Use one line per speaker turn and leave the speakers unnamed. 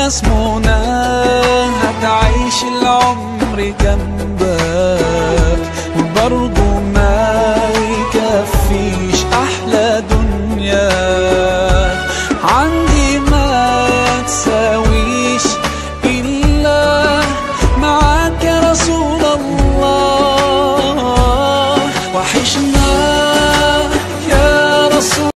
ناس منى هتعيش العمر جنبك وبرضه ما يكفيش احلى دنيا عندي ما تساويش الا معاك يا رسول الله وحشنا